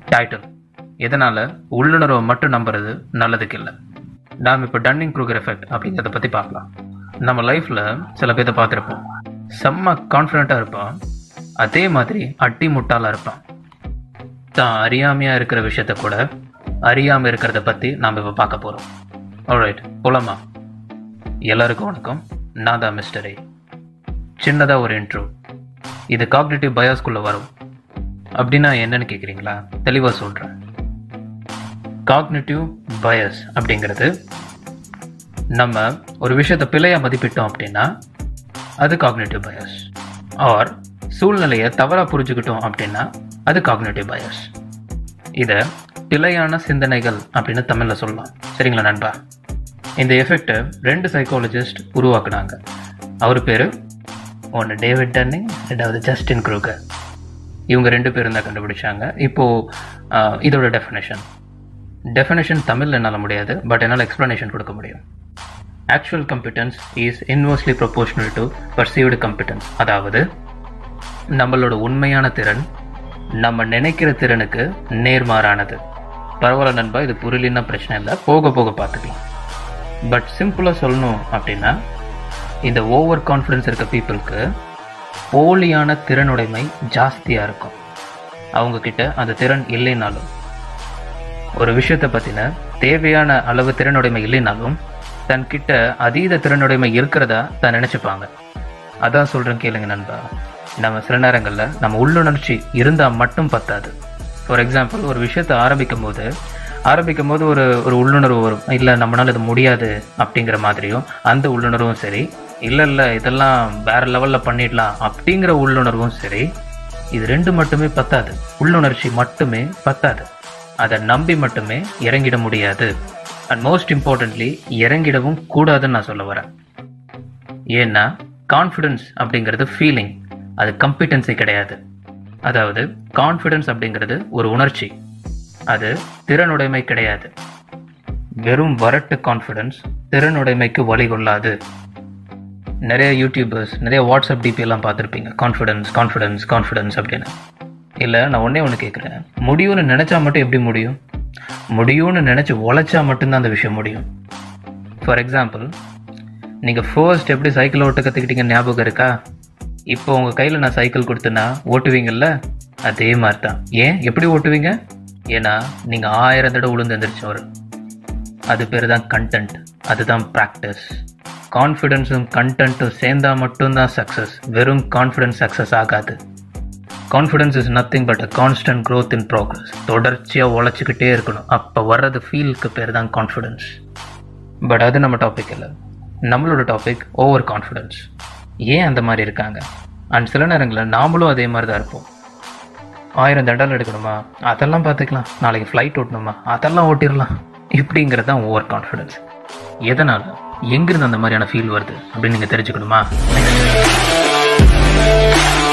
title இதனால் உள்ளுணர்வை மட்டும் நம்புறது நல்லதுக்கு இல்லை நாம் இப்போ டன்னிங் க்ரூகர் எஃபெக்ட் அப்படிங்கிறத பற்றி பார்க்கலாம் நம்ம லைஃப்பில் சில பேர்த்த பார்த்துருப்போம் செம்ம கான்ஃபிடண்ட்டாக இருப்பான் அதே மாதிரி அட்டி முட்டாளாக இருப்பான் தான் அறியாமையாக இருக்கிற விஷயத்த கூட அறியாமல் இருக்கிறத பற்றி நாம் இப்போ பார்க்க போகிறோம் ஆல்ரைட் போலாமா எல்லாருக்கும் வணக்கம் நான் தான் மிஸ்டர் ஏ சின்னதாக ஒரு இன்ட்ரோ இது காக்னேட்டிவ் பயாஸ்குள்ளே வரும் அப்படின்னா என்னன்னு கேட்குறீங்களா தெளிவாக சொல்கிறேன் காக்னேட்டிவ் பயஸ் அப்படிங்கிறது நம்ம ஒரு விஷயத்தை பிழையாக மதிப்பிட்டோம் அப்படின்னா அது காக்னேட்டிவ் பயஸ் ஆர் சூழ்நிலையை தவறாக புரிஞ்சுக்கிட்டோம் அப்படின்னா அது காக்னேட்டிவ் பயஸ் இதை பிழையான சிந்தனைகள் அப்படின்னு தமிழில் சொல்லலாம் சரிங்களா நண்பா இந்த எஃபெக்டை ரெண்டு சைக்காலஜிஸ்ட் உருவாக்குனாங்க அவர் பேர் ஒன்று டேவிட் டன்னிங் ரெண்டாவது ஜஸ்டின் க்ரூகர் இவங்க ரெண்டு பேரும் தான் கண்டுபிடிச்சாங்க இப்போது இதோட டெஃபினேஷன் டெஃபினேஷன் தமிழில் என்னால் முடியாது பட் என்னால் எக்ஸ்ப்ளனேஷன் கொடுக்க முடியும் actual competence is inversely proportional to perceived competence அதாவது நம்மளோட உண்மையான திறன் நம்ம நினைக்கிற திறனுக்கு நேர்மாறானது பரவாயில்ல நண்பா இது புரியலன்னா பிரச்சனை இல்லை போக போக பார்த்துக்கலாம் பட் சிம்பிளாக சொல்லணும் அப்படின்னா இந்த ஓவர் கான்ஃபிடென்ஸ் இருக்க பீப்புளுக்கு போலியான திறனுடைமை ஜாஸ்தியாக இருக்கும் அவங்கக்கிட்ட அந்த திறன் இல்லைனாலும் ஒரு விஷயத்தை பற்றின தேவையான அளவு திறனுடைமை இல்லைனாலும் தன்கிட்ட அதீத திறனுடைமை இருக்கிறதா தான் நினச்சிப்பாங்க அதான் சொல்கிறேன் கேளுங்க நண்பா நம்ம சில நேரங்களில் நம்ம உள்ளுணர்ச்சி இருந்தால் மட்டும் பத்தாது ஃபார் எக்ஸாம்பிள் ஒரு விஷயத்தை ஆரம்பிக்கும் போது ஆரம்பிக்கும் போது ஒரு ஒரு உள்ளுணர்வு வரும் இல்லை நம்மளால் இது முடியாது அப்படிங்கிற மாதிரியும் அந்த உள்ளுணர்வும் சரி இல்லை இல்லை இதெல்லாம் வேற லெவலில் பண்ணிடலாம் அப்படிங்கிற உள்ளுணர்வும் சரி இது ரெண்டு மட்டுமே பத்தாது உள்ளுணர்ச்சி மட்டுமே பத்தாது அதை நம்பி மட்டுமே இறங்கிட முடியாது அண்ட் மோஸ்ட் இம்பார்ட்டன்ட்லி இறங்கிடவும் கூடாதுன்னு நான் சொல்ல வரேன் ஏன்னா கான்ஃபிடென்ஸ் அப்படிங்கிறது ஃபீலிங் அது கம்பிட்டன்சி கிடையாது அதாவது கான்ஃபிடென்ஸ் அப்படிங்கிறது ஒரு உணர்ச்சி அது திறனுடைமை கிடையாது வெறும் வரட்டு கான்ஃபிடென்ஸ் திறனுடைமைக்கு வழிகொள்ளாது நிறைய யூடியூபர்ஸ் நிறைய வாட்ஸ்அப் டிபி எல்லாம் பார்த்துருப்பீங்க கான்ஃபிடென்ஸ் கான்ஃபிடென்ஸ் கான்ஃபிடென்ஸ் அப்படின்னு இல்லை நான் ஒன்றே ஒன்று கேட்குறேன் முடியும்னு நினச்சா மட்டும் எப்படி முடியும் முடியும்னு நினச்சி உழைச்சா மட்டும்தான் அந்த விஷயம் முடியும் ஃபார் எக்ஸாம்பிள் நீங்கள் ஃபர்ஸ்ட் எப்படி சைக்கிள் ஓட்ட கற்றுக்கிட்டீங்க ஞாபகம் இருக்கா இப்போ உங்கள் கையில் நான் சைக்கிள் கொடுத்தேன்னா ஓட்டுவீங்கல்ல அதே மாதிரி தான் ஏன் எப்படி ஓட்டுவீங்க ஏன்னா நீங்கள் ஆயிரம் தடவை உளுந்து எந்திரிச்சவர் அது பேர் தான் கண்டென்ட் அதுதான் ப்ராக்டிஸ் கான்ஃபிடென்ஸும் கண்டென்ட்டும் சேர்ந்தால் மட்டும்தான் சக்ஸஸ் வெறும் கான்ஃபிடென்ஸ் சக்ஸஸ் ஆகாது confidence is nothing but a constant growth in progress தொடர்ச்சியாக உழைச்சிக்கிட்டே இருக்கணும் அப்போ வர்றது ஃபீலுக்கு பேர் தான் கான்ஃபிடென்ஸ் பட் அது நம்ம டாபிக் இல்லை நம்மளோட டாபிக் ஓவர் கான்ஃபிடென்ஸ் ஏன் அந்த மாதிரி இருக்காங்க அண்ட் சில நேரங்களில் நாமளும் அதே மாதிரி தான் இருப்போம் ஆயிரம் தண்டால் எடுக்கணுமா அதெல்லாம் பார்த்துக்கலாம் நாளைக்கு ஃப்ளைட் ஓட்டணுமா அதெல்லாம் ஓட்டிடலாம் இப்படிங்கிறது தான் ஓவர் கான்ஃபிடென்ஸ் எதனால் எங்கிருந்து அந்த மாதிரியான ஃபீல் வருது அப்படின்னு நீங்கள் தெரிஞ்சுக்கணுமா